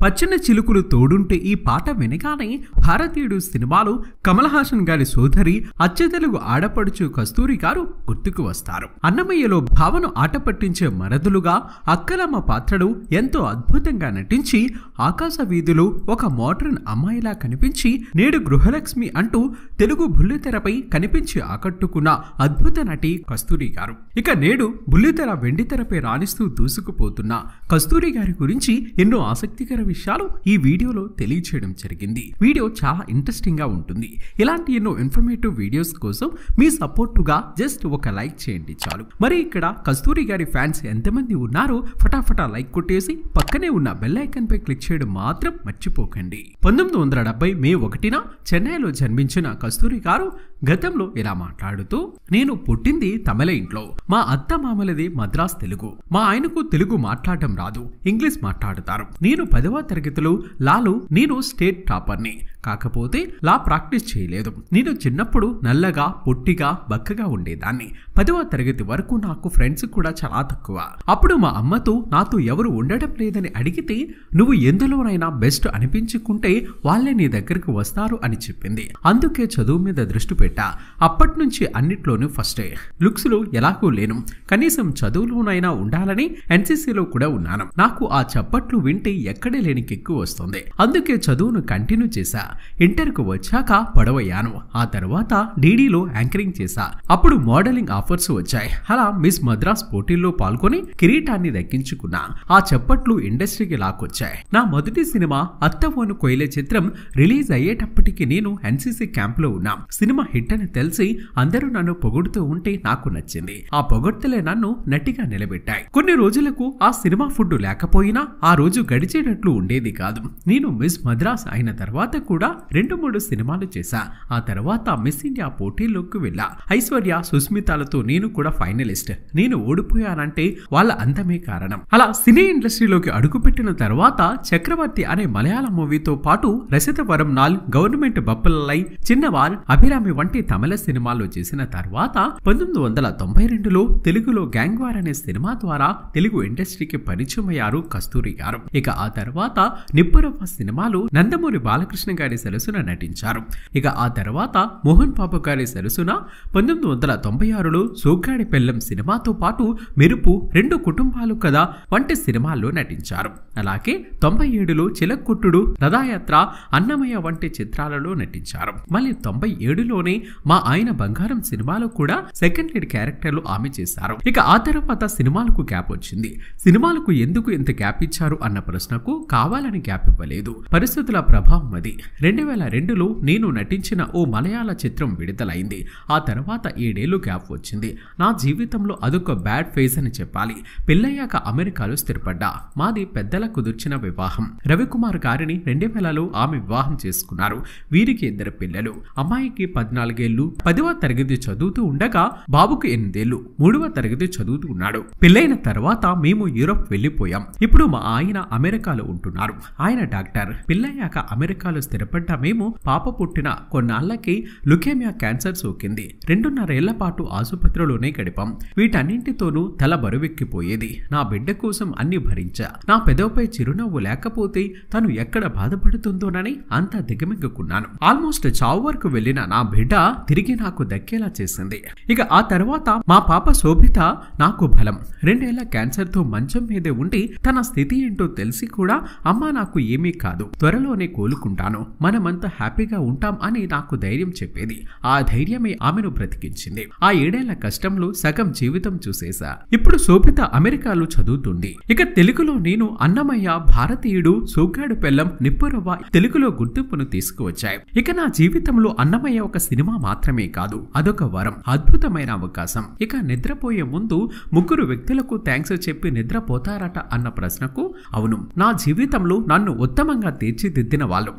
పచ్చని చిలుకులు తోడుంటే ఈ పాట వినగానే భారతీయుడు సినిమాలో కమల్ హాసన్ గారి సోదరి అచ్చ తెలుగు ఆడపడుచు కస్తూరి గారు గుర్తుకు వస్తారు అన్నమయ్యలో భావను ఆట పట్టించే మరదులుగా అక్కలమ్మ పాత్రలు ఎంతో అద్భుతంగా నటించి ఆకాశ వీధులు ఒక మోడ్రన్ అమ్మాయిలా కనిపించి నేడు గృహలక్ష్మి అంటూ తెలుగు బుల్లితెరపై కనిపించి ఆకట్టుకున్న అద్భుత నటి కస్తూరి గారు ఇక నేడు బుల్లితెర వెండితెరపై రాణిస్తూ దూసుకుపోతున్న కస్తూరి గారి గురించి ఎన్నో ఆసక్తికర విషయాలు ఈ వీడియోలో తెలియచేయడం జరిగింది వీడియో చాలా ఇంట్రెస్టింగ్ గా ఉంటుంది ఇలాంటి ఎన్నో ఇన్ఫర్మేటివ్ వీడియోస్ కోసం మీ సపోర్టుగా జస్ట్ ఒక లైక్ చేయండి చాలు మరి ఇక్కడ కస్తూరి గారి ఫ్యాన్స్ ఎంతమంది ఉన్నారో ఫటాఫటా లైక్ కొట్టేసి పక్కనే ఉన్న బెల్ ఐకన్ పై క్లిక్ చేయడం మాత్రం మర్చిపోకండి పంతొమ్మిది వందల డెబ్బై మే ఒకటిన చెన్నైలో జన్మించిన కస్తూరి గారు గతంలో ఇలా మాట్లాడుతూ నేను పుట్టింది తమిళ ఇంట్లో మా అత్త మామలది మద్రాస్ తెలుగు మా ఆయనకు తెలుగు మాట్లాడటం రాదు ఇంగ్లీష్ మాట్లాడతారు నేను పదవ తరగతిలో లాలో నేను స్టేట్ టాపర్ని కాకపోతే లా ప్రాక్టీస్ చేయలేదు నేను చిన్నప్పుడు నల్లగా పొట్టిగా బక్కగా ఉండేదాన్ని పదవ తరగతి వరకు నాకు ఫ్రెండ్స్ కూడా చాలా తక్కువ అప్పుడు మా అమ్మతో నాతో ఎవరు ఉండడం లేదని అడిగితే నువ్వు ఎందులోనైనా బెస్ట్ అనిపించుకుంటే వాళ్ళే నీ దగ్గరకు వస్తారు అని చెప్పింది అందుకే చదువు మీద దృష్టి పెట్టా అప్పటి నుంచి అన్నిట్లోనూ ఫస్టే లుక్స్ లో ఎలాగూ లేను కనీసం చదువులోనైనా ఉండాలని ఎన్సీసీలో కూడా ఉన్నాను నాకు ఆ చప్పట్లు వింటే ఎక్కడే లేని కిక్కు వస్తుంది అందుకే చదువును కంటిన్యూ చేశా ఇంటర్కు వచ్చాక పొడవయ్యాను ఆ తర్వాత డీడీలో యాంకరింగ్ చేశా అప్పుడు మోడలింగ్ ఆఫర్స్ వచ్చాయి అలా మిస్ మద్రాస్ పోటీల్లో పాల్గొని కిరీటాన్ని దక్కించుకున్నా ఆ చప్పట్లు ఇండస్ట్రీకి లాక్కొచ్చాయి నా మొదటి సినిమా అత్తవోను కొయిలే చిత్రం రిలీజ్ అయ్యేటప్పటికి నేను ఎన్సీసీ క్యాంప్ లో ఉన్నా సినిమా హిట్ అని తెలిసి అందరూ నన్ను పొగుడుతూ ఉంటే నాకు నచ్చింది ఆ పొగడ్తలే నన్ను నటిగా నిలబెట్టాయి కొన్ని రోజులకు ఆ సినిమా ఫుడ్ లేకపోయినా ఆ రోజు గడిచేటట్లు ఉండేది కాదు నేను మిస్ మద్రాస్ అయిన తర్వాత కూడా రెండు మూడు సినిమాలు చేశా ఆ తర్వాత మిస్ ఇండియా పోటీల్లోకి వెళ్ళా ఐశ్వర్య సుస్మితాలతో నేను కూడా ఫైనలిస్ట్ నేను ఓడిపోయానంటే వాళ్ళ అందమే కారణం అలా సినీ ఇండస్ట్రీలోకి అడుగుపెట్టిన తర్వాత చక్రవర్తి అనే మలయాళ మూవీతో పాటు రసితవరం నాల్ గవర్నమెంట్ బప్పలై చిన్నవాల్ అభిరామి వంటి తమిళ సినిమాల్లో చేసిన తర్వాత పంతొమ్మిది వందల తొంభై రెండులో తెలుగులో గ్యాంగ్ వార్ అనే సినిమా ద్వారా తెలుగు ఇండస్ట్రీకి పరిచయమయ్యారు కస్తూరి గారు ఇక ఆ తర్వాత నిప్పురవ్వ సినిమాలో నందమూరి బాలకృష్ణ గారి సరసున నటించారు ఇక ఆ తర్వాత మోహన్ బాబు గారి సరసున పంతొమ్మిది వందల తొంభై ఆరులో సోగ్గాడి పెళ్ళం సినిమాతో పాటు మెరుపు రెండు కుటుంబాలు కదా వంటి సినిమాల్లో నటించారు అలాగే తొంభై ఏడులో చిలక్కుట్టుడు రథయాత్ర అన్నమయ్య వంటి చిత్రాలలో నటించారు మళ్ళీ తొంభై ఏడులోనే మా ఆయన బంగారం సినిమాలో కూడా సెకండ్ లీడ్ క్యారెక్టర్లు ఆమె చేశారు ఇక ఆ తర్వాత సినిమాలకు గ్యాప్ వచ్చింది సినిమాలకు ఎందుకు ఇంత గ్యాప్ ఇచ్చారు అన్న ప్రశ్నకు కావాలని గ్యాప్ ఇవ్వలేదు పరిస్థితుల ప్రభావం అది రెండు వేల రెండులో నేను నటించిన ఓ మలయాళ చిత్రం విడుదలైంది ఆ తర్వాత ఏడేళ్లు గ్యాప్ వచ్చింది నా జీవితంలో అదొక బ్యాడ్ ఫేజ్ అని చెప్పాలి పెళ్ళయ్యాక అమెరికాలో స్థిరపడ్డా మాది పెద్దల కుదిర్చిన వివాహం రవికుమార్ గారిని రెండు వేలలో ఆమె వివాహం చేసుకున్నారు వీరికి ఇద్దరు పిల్లలు అమ్మాయికి పద్నాలుగేళ్లు పదవ తరగతి చదువుతూ ఉండగా బాబుకు ఎనిమిదేళ్లు మూడవ తరగతి చదువుతూ ఉన్నాడు పెళ్ళైన తర్వాత మేము యూరోప్ వెళ్ళిపోయాం ఇప్పుడు మా ఆయన అమెరికాలో ఉంటున్నారు ఆయన డాక్టర్ పెళ్ళయ్యాక అమెరికాలో స్థిరపడ్డ మేము పాప పుట్టిన కొన్నాళ్లకి లుకేమియా క్యాన్సర్ సోకింది రెండున్నరేళ్ల పాటు ఆసుపత్రిలోనే గడిపాం వీటన్నింటితోనూ తల బరువెక్కిపోయేది నా బిడ్డ కోసం అన్ని భరించా నా పెదవుపై చిరునవ్వు లేకపోతే తను ఎక్కడ బాధపడుతుందోనని అంతా దిగమింగుకున్నాను ఆల్మోస్ట్ చావు వరకు వెళ్లిన నా బిడ్డ తిరిగి నాకు దక్కేలా చేసింది ఇక ఆ తర్వాత మా పాప శోభిత నాకు బలం రెండేళ్ల క్యాన్సర్ తో మంచం మీదే ఉండి తన స్థితి ఏంటో తెలిసి కూడా అమ్మ నాకు ఏమీ కాదు త్వరలోనే కోలుకుంటాను మనమంతా హ్యాపీగా ఉంటాం అని నాకు ధైర్యం చెప్పేది ఆ ధైర్యమే ఆమెను బ్రతికించింది ఆ ఏడేళ్ల కష్టంలో సగం జీవితం చూసేశా ఇప్పుడు శోభిత అమెరికాలో చదువుతుంది ఇక తెలుగులో నేను అన్నమయ్య భారతీయుడు సోగ్గాడు పెళ్ళం నిప్పురవ్వ తెలుగులో గుర్తింపును తీసుకువచ్చాయి ఇక నా జీవితంలో అన్నమయ్య ఒక సినిమా మాత్రమే కాదు అదొక వరం అద్భుతమైన అవకాశం ఇక నిద్రపోయే ముందు ముగ్గురు వ్యక్తులకు థ్యాంక్స్ చెప్పి నిద్రపోతారట అన్న ప్రశ్నకు అవును నా జీవితంలో నన్ను ఉత్తమంగా తీర్చిదిద్దిన వాళ్ళు నేను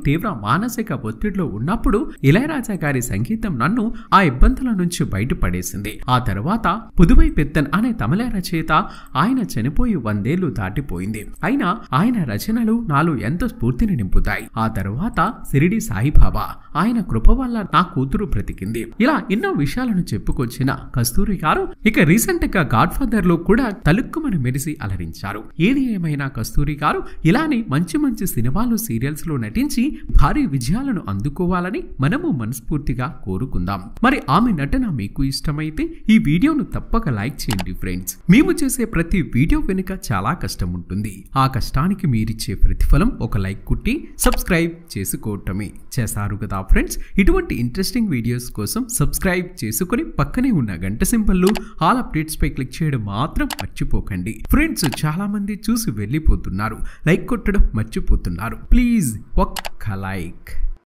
తీవ్ర మానసిక ఒత్తిడిలో ఉన్నప్పుడు ఇళయరాజా గారి సంగీతం నన్ను ఆ ఇబ్బందుల నుంచి బయటపడేసింది ఆ తర్వాత పుదువై పెద్దన్ అనే తమిళ రచయిత ఆయన చనిపోయి వందేళ్లు దాటిపోయింది అయినా ఆయన రచనలు నాలో ఎంతో స్ఫూర్తిని నింపుతాయి ఆ తర్వాత సిరిడి సాయిబాబా ఆయన కృప వల్ల నా కూతురు బ్రతికింది ఇలా ఎన్నో విషయాలను చెప్పుకొచ్చిన కస్తూరి గారు ఇక రీసెంట్ గా గాడ్ ఫాదర్ లో కూడా తలుక్కుమని మెరిసి అలరించారు ఏది ఏమైనా కస్తూరి గారు ఇలానే మంచి మంచి సినిమాలు సీరియల్స్ లో నటించి భారీ విజయాలను అందుకోవాలని మనము మనస్ఫూర్తిగా కోరుకుందాం మరి ఆమె నటన మీకు ఇష్టమైతే ఈ వీడియోను తప్పక లైక్ చేయండి ఫ్రెండ్స్ మేము చేసే ప్రతి వీడియో వెనుక చాలా కష్టం ఉంటుంది ఆ కష్టానికి మీరిచ్చే ప్రతిఫలం ఒక లైక్ కుట్టి సబ్స్క్రైబ్ చేసుకోవటమే చేశారు కదా ఫ్రెండ్స్ ఇటువంటి ఇంట్రెస్టింగ్ వీడియోస్ కోసం సబ్స్క్రైబ్ చేసుకుని పక్కనే ఉన్న గంట సింబల్లు ఆల్ అప్డేట్స్ పై క్లిక్ చేయడం మాత్రం మర్చిపోకండి ఫ్రెండ్స్ చాలా మంది చూసి వెళ్ళిపోతున్నారు లైక్ కొట్టడం మర్చిపోతున్నారు ప్లీజ్ ఒక్క లైక్